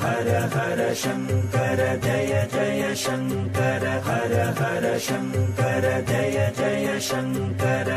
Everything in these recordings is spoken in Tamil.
ஹர ஹர சங்கர ஜய ஜய சங்கர ஹர ஹர சங்கர ஜய ஜய சங்கர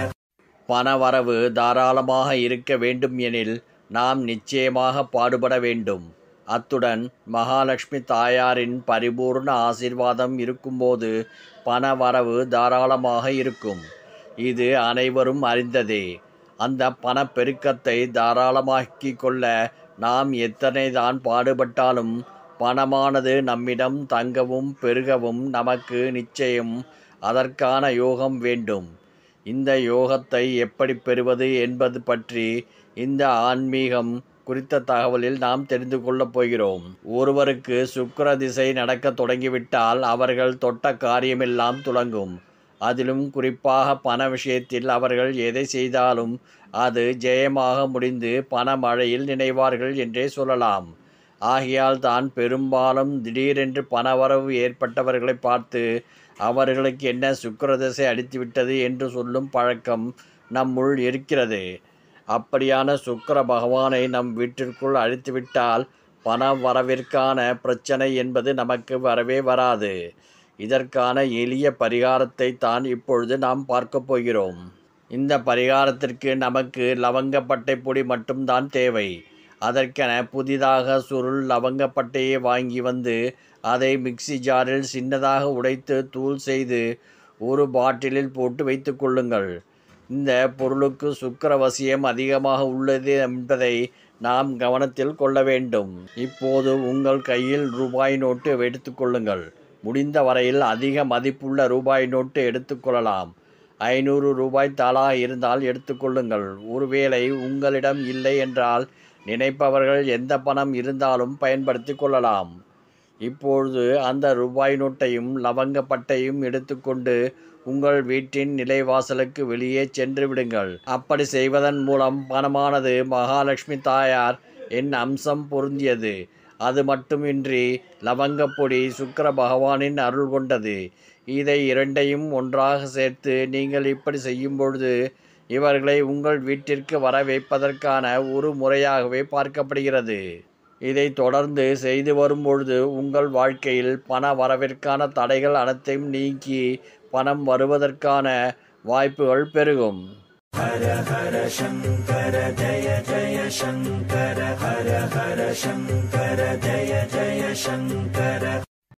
பணவரவு தாராளமாக இருக்க வேண்டும் எனில் நாம் நிச்சயமாக பாடுபட வேண்டும் அத்துடன் மகாலட்சுமி தாயாரின் பரிபூர்ண ஆசீர்வாதம் இருக்கும்போது பணவரவு தாராளமாக இருக்கும் இது அனைவரும் அறிந்ததே அந்த பணப்பெருக்கத்தை தாராளமாக்கிக் கொள்ள நாம் எத்தனை தான் பாடுபட்டாலும் பணமானது நம்மிடம் தங்கவும் பெருகவும் நமக்கு நிச்சயம் அதற்கான யோகம் வேண்டும் இந்த யோகத்தை எப்படி பெறுவது என்பது பற்றி இந்த ஆன்மீகம் குறித்த தகவலில் நாம் தெரிந்து கொள்ளப் போகிறோம் ஒருவருக்கு சுக்கிர திசை நடக்க தொடங்கிவிட்டால் அவர்கள் தொட்ட காரியமெல்லாம் துலங்கும் அதிலும் குறிப்பாக பண விஷயத்தில் அவர்கள் எதை செய்தாலும் அது ஜெயமாக முடிந்து பண மழையில் நினைவார்கள் என்றே சொல்லலாம் ஆகையால் தான் பெரும்பாலும் திடீரென்று பணவரவு ஏற்பட்டவர்களை பார்த்து அவர்களுக்கு என்ன சுக்கிரதசை அடித்துவிட்டது என்று சொல்லும் பழக்கம் நம்முள் இருக்கிறது அப்படியான சுக்கிர பகவானை நம் வீட்டிற்குள் அழித்துவிட்டால் பண வரவிற்கான பிரச்சனை என்பது நமக்கு வரவே வராது இதற்கான எளிய பரிகாரத்தை தான் இப்பொழுது நாம் பார்க்க போகிறோம் இந்த பரிகாரத்திற்கு நமக்கு லவங்கப்பட்டை பொடி மட்டும்தான் தேவை அதற்கென புதிதாக சுருள் லவங்கப்பட்டையை வாங்கி வந்து அதை மிக்ஸி ஜாரில் சின்னதாக உடைத்து தூள் செய்து ஒரு பாட்டிலில் போட்டு வைத்து கொள்ளுங்கள் இந்த பொருளுக்கு சுக்கிரவசியம் அதிகமாக உள்ளது என்பதை நாம் கவனத்தில் கொள்ள வேண்டும் இப்போது உங்கள் கையில் ரூபாய் நோட்டு எடுத்துக்கொள்ளுங்கள் முடிந்த வரையில் அதிக மதிப்புள்ள ரூபாய் நோட்டு எடுத்துக்கொள்ளலாம் ஐநூறு ரூபாய் தாளா இருந்தால் எடுத்துக்கொள்ளுங்கள் ஒருவேளை உங்களிடம் இல்லை என்றால் நினைப்பவர்கள் எந்த பணம் இருந்தாலும் பயன்படுத்தி கொள்ளலாம் இப்பொழுது அந்த ரூபாய் நோட்டையும் லவங்கப்பட்டையும் எடுத்துக்கொண்டு உங்கள் வீட்டின் நிலைவாசலுக்கு வெளியே சென்று விடுங்கள் அப்படி செய்வதன் மூலம் பணமானது மகாலட்சுமி தாயார் என் அம்சம் பொருந்தியது அது மட்டுமின்றி லவங்கப்பொடி சுக்கிர பகவானின் அருள் கொண்டது இதை இரண்டையும் ஒன்றாக சேர்த்து நீங்கள் இப்படி செய்யும் பொழுது இவர்களை உங்கள் வீட்டிற்கு வர வைப்பதற்கான ஒரு முறையாகவே பார்க்கப்படுகிறது இதை தொடர்ந்து செய்து வரும்பொழுது உங்கள் வாழ்க்கையில் பண வரவிற்கான தடைகள் அனைத்தையும் நீக்கி பணம் வருவதற்கான வாய்ப்புகள் பெருகும் ஹர ஹர சங்கர ஜய ஜய சங்கர ஹர ஹர சங்கர ஜய ஜய சங்கர